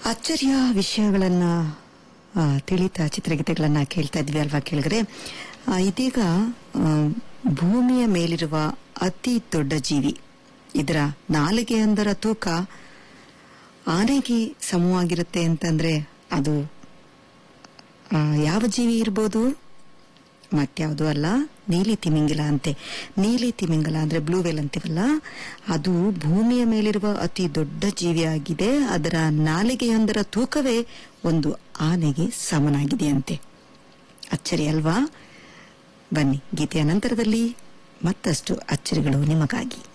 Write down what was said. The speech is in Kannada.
ಅಚ್ಚರಿಯ ವಿಷಯಗಳನ್ನ ಆ, ತಿಳಿತಾ ಚಿತ್ರಗೀತೆಗಳನ್ನ ಕೇಳ್ತಾ ಇದ್ವಿ ಅಲ್ವಾ ಕೇಳಿದ್ರೆ ಆ, ಇದೀಗ ಆ, ಭೂಮಿಯ ಮೇಲಿರುವ ಅತಿ ದೊಡ್ಡ ಜೀವಿ ಇದರ ನಾಲಿಗೆಯೊಂದರ ತೂಕ ಆನೆಗೆ ಸಮವಾಗಿರುತ್ತೆ ಅಂತಂದ್ರೆ ಅದು ಆ, ಯಾವ ಜೀವಿ ಇರ್ಬೋದು ಮತ್ಯಾವುದು ಅಲ್ಲ ನೀಲಿ ತಿಮಿಂಗಿಲ ಅಂತೆ ನೀಲಿ ತಿಮಿಂಗಲ ಅಂದ್ರೆ ಬ್ಲೂ ವೇಲ್ ಅಂತೀವಲ್ಲ ಅದು ಭೂಮಿಯ ಮೇಲಿರುವ ಅತಿ ದೊಡ್ಡ ಜೀವಿಯಾಗಿದೆ ಅದರ ನಾಲಿಗೆಯೊಂದರ ತೂಕವೇ ಒಂದು ಆನೆಗೆ ಸಮನಾಗಿದೆಯಂತೆ ಅಚ್ಚರಿ ಅಲ್ವಾ ಬನ್ನಿ ಗೀತೆಯ ನಂತರದಲ್ಲಿ ಮತ್ತಷ್ಟು ಅಚ್ಚರಿಗಳು ನಿಮಗಾಗಿ